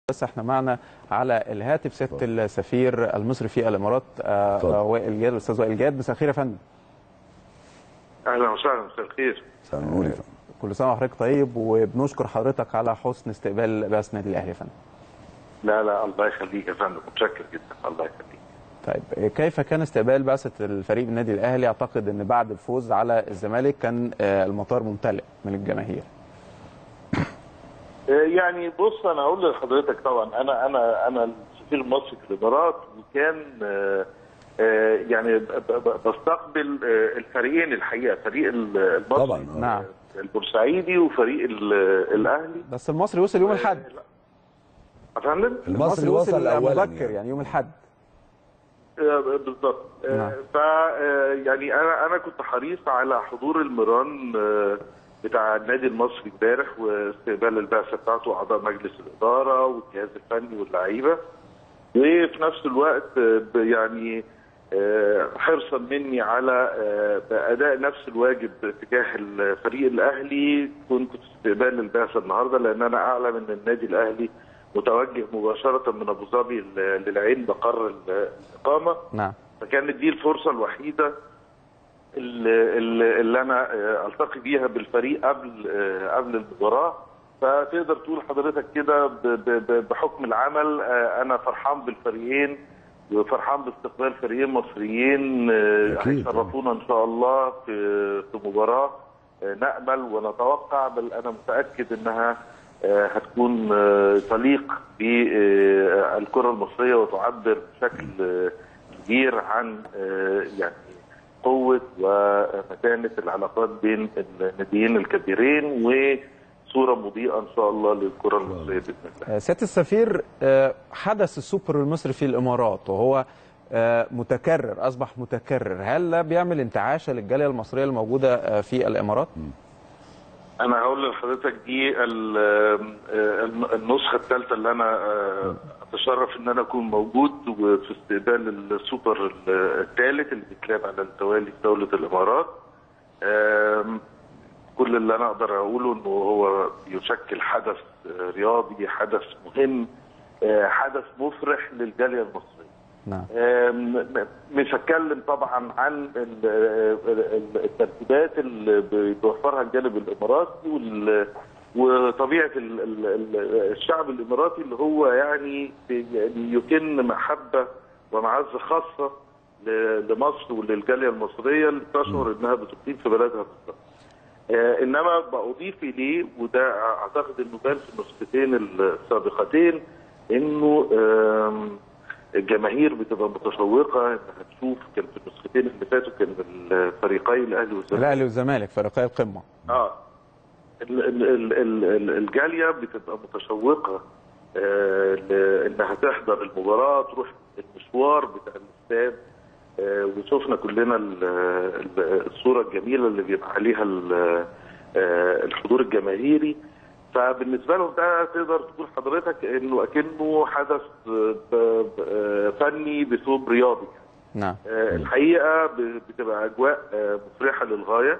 بس احنا معنا على الهاتف سياده السفير المصري في الامارات آه، اتفضل. آه، وائل جاد الاستاذ وائل جاد مساء الخير يا فندم اهلا وسهلا مساء الخير مساء النور يا فندم. كل سنه وحضرتك طيب وبنشكر حضرتك على حسن استقبال بعثه النادي الاهلي يا فندم لا لا الله يخليك يا فندم متشكر جدا الله يخليك طيب آه، كيف كان استقبال بعثه الفريق النادي الاهلي اعتقد ان بعد الفوز على الزمالك كان آه، المطار ممتلئ من الجماهير آه، يعني بص انا اقول لحضرتك طبعا انا انا انا السفير المصري في الامارات وكان آه، آه، يعني ب- ب- بستقبل آه، الفريقين الحقيقه فريق ال- المصري طبعاً، آه. نعم. البورسعيدي وفريق ال- الاهلي بس المصري وصل يوم الاحد يا فندم المصري وصل اولا مبكر يعني. يعني يوم الاحد آه، بالظبط نعم. آه، ف آه، يعني انا انا كنت حريص على حضور المران آه، بتاع النادي المصري امبارح واستقبال البعثه بتاعته اعضاء مجلس الاداره والجهاز الفني واللعيبه وفي نفس الوقت آه، ب- يعني آه، حرصا مني على آه، اداء نفس الواجب تجاه الفريق الاهلي كنت في استقبال البعثه النهارده لان انا اعلم ان النادي الاهلي متوجه مباشره من ابو ظبي ل- للعين مقر ال- الاقامه نعم فكانت دي الفرصه الوحيده اللي, اللي اللي انا آه، التقي بيها بالفريق قبل آه، قبل المباراه فتقدر تقول حضرتك كده ب- ب- ب- بحكم العمل آه، انا فرحان بالفريقين وفرحان باستقبال فريقين مصريين آه، أكيد. هيشرفونا ان شاء الله في في مباراه آه، نامل ونتوقع بل انا متاكد انها آه، هتكون آه، تليق بالكره المصريه وتعبر بشكل آه، كبير عن آه، يعني قوه ومتانه العلاقات بين الناديين الكبيرين وصوره مضيئه ان شاء الله للكره المصريه باذن الله. آه، سياده السفير آه، حدث السوبر المصري في الامارات وهو آه، متكرر اصبح متكرر هل ده بيعمل انتعاشه للجاليه المصريه الموجوده آه، في الامارات انا هقول لحضرتك دي ال- آه، النسخه الثالثه اللي انا آه، اتشرف ان انا اكون موجود في استقبال السوبر الثالث اللي بيتلعب على التوالي في دوله الامارات آم، كل اللي انا اقدر اقوله انه هو يشكل حدث آه، رياضي حدث مهم آه، حدث مفرح للجاليه المصريه نعم آم، مش هتكلم طبعا عن ال- ال- الترتيبات اللي بيوفرها الجانب الاماراتي وال- وطبيعه ال- ال- ال- الشعب الاماراتي اللي هو يعني يعني يكن محبه ومعزه خاصه ل- لمصر وللجاليه المصريه اللي تشعر انها بتقيم في بلدها بالظبط. آه، انما بضيف اليه وده اعتقد انه بان في النسختين السابقتين انه آم، الجماهير بتبقى متشوقه انها تشوف كان في النسختين اللي فاتوا كان الفريقي الاهلي والزمالك الاهلي والزمالك فريقي القمه اه ال- ال- ال- ال- ال- الجاليه بتبقى متشوقه آه، ل- انها تحضر المباراه تروح المشوار بتاع الاستاد آه، وشفنا كلنا ال- ال- الصوره الجميله اللي بيبقى عليها ال- آه، الحضور الجماهيري فبالنسبه لهم ده تقدر تقول حضرتك انه اكنه حدث آه، ب- ب- فني بثوب رياضي نعم آه، الحقيقه ب- بتبقى اجواء آه، مفرحه للغايه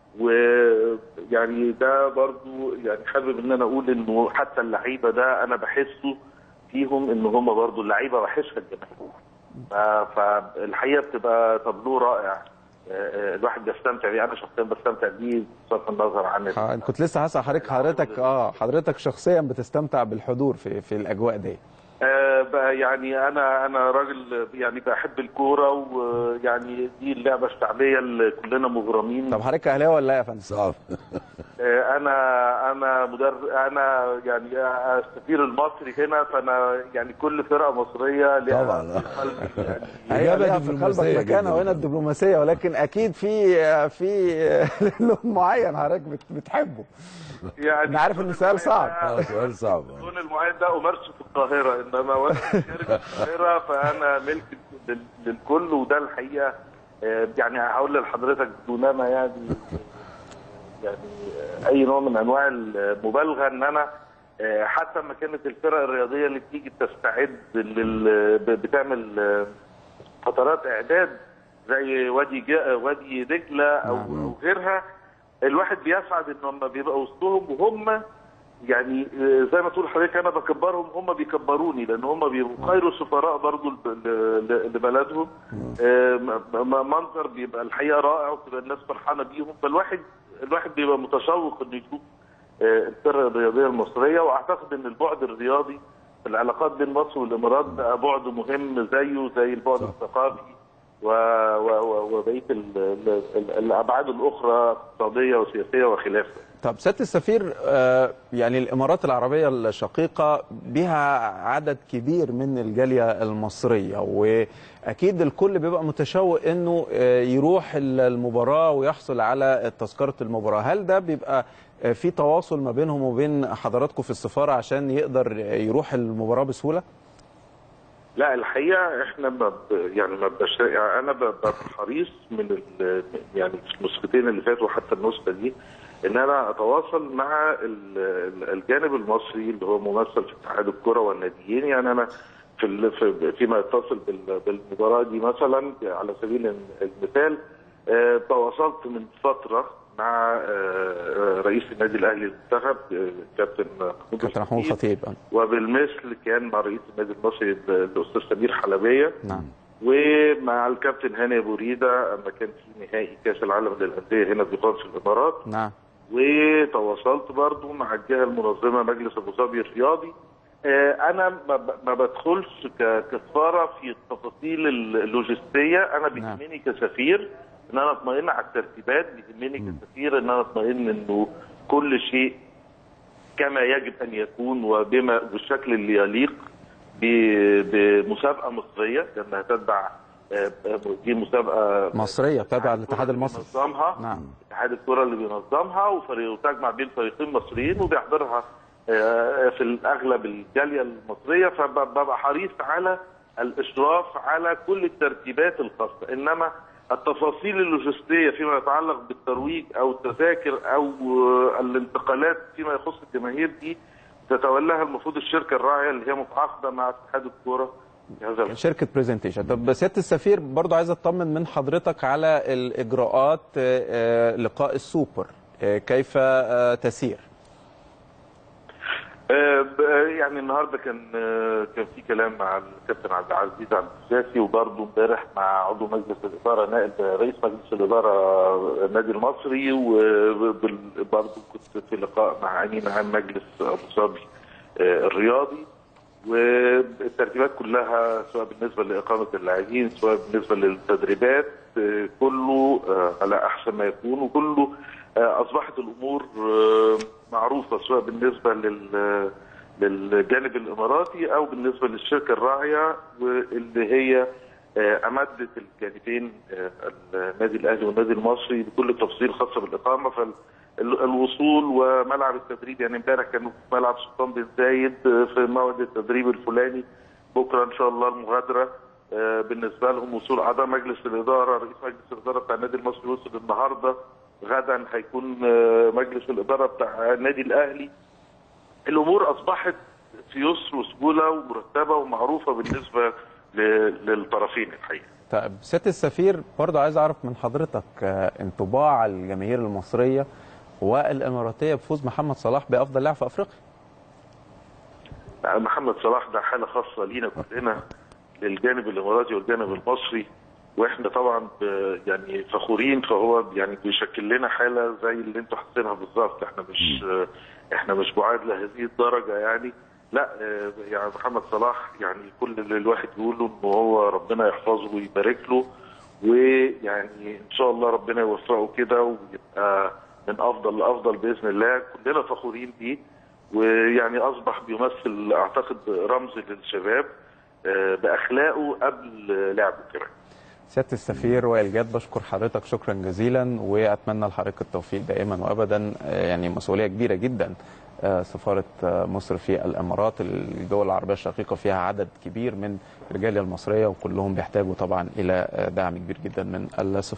ويعني ده برضو يعني حابب ان انا اقول انه حتى اللعيبه ده انا بحسه فيهم ان هم برضو اللعيبه بحسها الجماهير ف- فالحقيقه بتبقى تابلو رائع آه، آه، الواحد بيستمتع بيه انا شخصيا بستمتع بيه بصرف النظر عن ال- ح- كنت لسه هسأل حضرتك حضرتك اه حضرتك شخصيا بتستمتع بالحضور في في الاجواء دي آه، بقى يعني انا انا راجل يعني بحب الكوره ويعني دي اللعبه الشعبيه اللي كلنا مغرمين طب حضرتك اهلاوي ولا لا يا فندم صعب آه، انا انا مدرب انا يعني السفير المصري هنا فانا يعني كل فرقه مصريه لها طبعاً. في قلبي يعني هي إجابة ليها في دبلوماسية قلبك مكانها جداً. وهنا الدبلوماسيه ولكن اكيد في في لون معين حضرتك بت- بتحبه يعني انا عارف ان السؤال صعب اه سؤال صعب آه. اللون المعين ده امارسه في القاهره انما وانا خارج القاهره فانا ملك لل- للكل وده الحقيقه آه، يعني هقول لحضرتك بدون انا يعني يعني آه، اي نوع من انواع المبالغه ان انا آه، حتى ما كانت الفرق الرياضيه اللي بتيجي تستعد لل- ب- بتعمل آه، فترات اعداد زي وادي جا- وادي دجله او أو غيرها الواحد بيسعد انه لما بيبقى وسطهم وهم يعني آه، زي ما تقول حضرتك انا بكبرهم هم بيكبروني لان هم بيبقوا خير سفراء برضو ل- ل- لبلدهم آه، م- م- منظر بيبقى الحقيقه رائع وتبقى الناس فرحانه بيهم فالواحد الواحد بيبقى متشوق انه يشوف آه، الفرق الرياضيه المصريه واعتقد ان البعد الرياضي في العلاقات بين مصر والامارات بقى بعد مهم زيه زي البعد الثقافي و- و- و- وبقيه ال- ال- ال- الابعاد الاخرى اقتصاديه وسياسيه وخلافه. طب سياده السفير آه، يعني الامارات العربيه الشقيقه بها عدد كبير من الجاليه المصريه واكيد الكل بيبقى متشوق انه آه، يروح المباراه ويحصل على تذكره المباراه هل ده بيبقى آه، في تواصل ما بينهم وبين حضراتكم في السفاره عشان يقدر يروح المباراه بسهوله لا الحقيقه احنا ما ب... يعني ما بش... يعني انا ب- ببقى حريص من ال... يعني في النسختين اللي فاتوا حتى النسخه دي ان انا اتواصل مع ال... ال- الجانب المصري اللي هو ممثل في اتحاد الكره والناديين يعني انا في ال... في فيما يتصل بال... بالمباراه دي مثلا على سبيل المثال آه، تواصلت من فتره مع آه، آه، رئيس النادي الاهلي المنتخب آه، كابتن محمود كابتن محمود الخطيب. خطيب وبالمثل كان مع رئيس النادي المصري الاستاذ سمير حلبيه نعم ومع الكابتن هاني ابو ريده اما كان في نهائي كاس العالم للانديه هنا بيقام في الامارات نعم وتواصلت برضو مع الجهه المنظمه مجلس ابو ظبي الرياضي آه، انا ما ب- ما بدخلش ك- كسفاره في التفاصيل اللوجستيه انا بيهمني كسفير ان انا اطمئن على الترتيبات بيهمني كسفير ان انا اطمئن انه كل شيء كما يجب ان يكون وبما بالشكل اللي يليق ب- بمسابقه مصريه لانها تتبع آه، آه، دي مسابقه مصريه تابعه للاتحاد المصري بينظمها نعم اتحاد الكره اللي بينظمها وفريق وتجمع بين فريقين مصريين وبيحضرها آه، في الاغلب الجاليه المصريه فببقى حريص على الاشراف على كل الترتيبات الخاصه انما التفاصيل اللوجستيه فيما يتعلق بالترويج او التذاكر او آه، الانتقالات فيما يخص الجماهير دي تتولاها المفروض الشركه الراعيه اللي هي متعاقده مع اتحاد الكوره في هذا الوقت. شركه برزنتيشن طب سياده السفير برضو عايز اطمن من حضرتك على الاجراءات آه، آه، لقاء السوبر آه، كيف آه، تسير آه، ب- آه، يعني النهارده كان آه، كان في كلام مع الكابتن عبد العزيز عبد الساسي وبرضه امبارح مع عضو مجلس الاداره نائب رئيس مجلس الاداره النادي المصري وبرضه كنت في لقاء مع امين عام مجلس ابو ظبي آه، الرياضي والترتيبات كلها سواء بالنسبه لاقامه اللاعبين سواء بالنسبه للتدريبات آه، كله آه، على احسن ما يكون وكله آه، اصبحت الامور آه، معروفه سواء بالنسبه لل للجانب الاماراتي او بالنسبه للشركه الراعيه واللي هي آه، امدت الجانبين آه، النادي الاهلي والنادي المصري بكل تفصيل خاصه بالاقامه فالوصول وملعب التدريب يعني امبارح كانوا في ملعب سلطان بن زايد آه، في موعد التدريب الفلاني بكره ان شاء الله المغادره آه، بالنسبه لهم وصول اعضاء مجلس الاداره رئيس مجلس الاداره بتاع النادي المصري وصل النهارده غدا هيكون آه، مجلس الاداره بتاع النادي الاهلي الامور اصبحت في يسر وسهوله ومرتبه ومعروفه بالنسبه ل- للطرفين الحقيقه طيب سياده السفير برضو عايز اعرف من حضرتك آه، انطباع الجماهير المصريه والاماراتيه بفوز محمد صلاح بافضل لاعب في افريقيا محمد صلاح ده حاله خاصه لينا كلنا للجانب الاماراتي والجانب المصري واحنا طبعا ب- يعني فخورين فهو يعني بيشكل لنا حاله زي اللي انتوا حاسينها بالظبط احنا مش احنا مش بعاد لهذه الدرجه يعني لا آه، يعني محمد صلاح يعني كل اللي الواحد يقوله ان هو ربنا يحفظه ويبارك له ويعني ان شاء الله ربنا يوفقه كده ويبقى من افضل لافضل باذن الله كلنا فخورين بيه ويعني اصبح بيمثل اعتقد رمز للشباب آه، باخلاقه قبل لعبه كمان سياده السفير وائل جاد بشكر حضرتك شكرا جزيلا واتمنى لحضرتك التوفيق دائما وابدا آه، يعني مسؤوليه كبيره جدا آه، سفاره آه، مصر في الامارات الدول العربيه الشقيقه فيها عدد كبير من الرجال المصريه وكلهم بيحتاجوا طبعا الى آه، دعم كبير جدا من السفاره